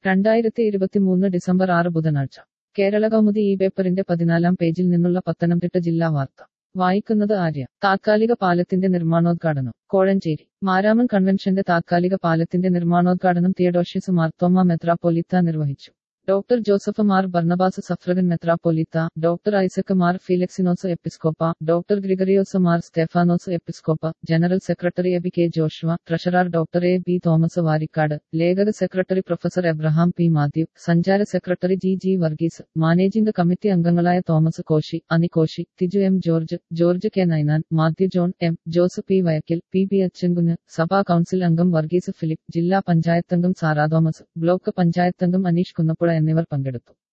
രണ്ടായിരത്തി ഇരുപത്തിമൂന്ന് ഡിസംബർ ആറ് ബുധനാഴ്ച കേരള കൗമുദി ഈ പേപ്പറിന്റെ പതിനാലാം പേജിൽ നിന്നുള്ള പത്തനംതിട്ട ജില്ലാ വാർത്ത വായിക്കുന്നത് ആര്യ താത്കാലിക പാലത്തിന്റെ നിർമ്മാണോദ്ഘാടനം കോഴഞ്ചേരി മാരാമൺ കൺവെൻഷന്റെ താത്കാലിക പാലത്തിന്റെ നിർമ്മാണോദ്ഘാടനം തിയഡോഷ്യസ് മാർത്തോമ മെത്രാപ്പൊലിത്ത നിർവഹിച്ചു ഡോക്ടർ ജോസഫ് മാർ ബർണബാസ് സഫ്രഗൻ മെത്രാപ്പൊലിത്ത ഡോക്ടർ ഐസക് മാർ ഫീലക്സിനോസ് എപ്പിസ്കോപ്പ ഡോക്ടർ ഗ്രിഗറിയോസ് മാർ സ്റ്റെഫാനോസ് എപ്പിസ്കോപ്പ general secretary Abi K Joshua treasurer doctor A B Thomas Varikkad ലേഖക secretary professor Abraham P Mathew സഞ്ചാര secretary G G Varghese managing committee അംഗങ്ങളായ Thomas Koshy Ani Koshy Thiju M George George K Ninan Mathew John M Jose P Vayakkil P B Achankunju സഭാ കൌൺസിൽ അംഗം വർഗീസ് ഫിലിപ്പ് ജില്ലാ പഞ്ചായത്തംഗം സാറാ തോമസ് ബ്ലോക്ക് പഞ്ചായത്തംഗം അനീഷ് കുന്നപ്പുഴ എന്നിവർ പങ്കെടുത്തു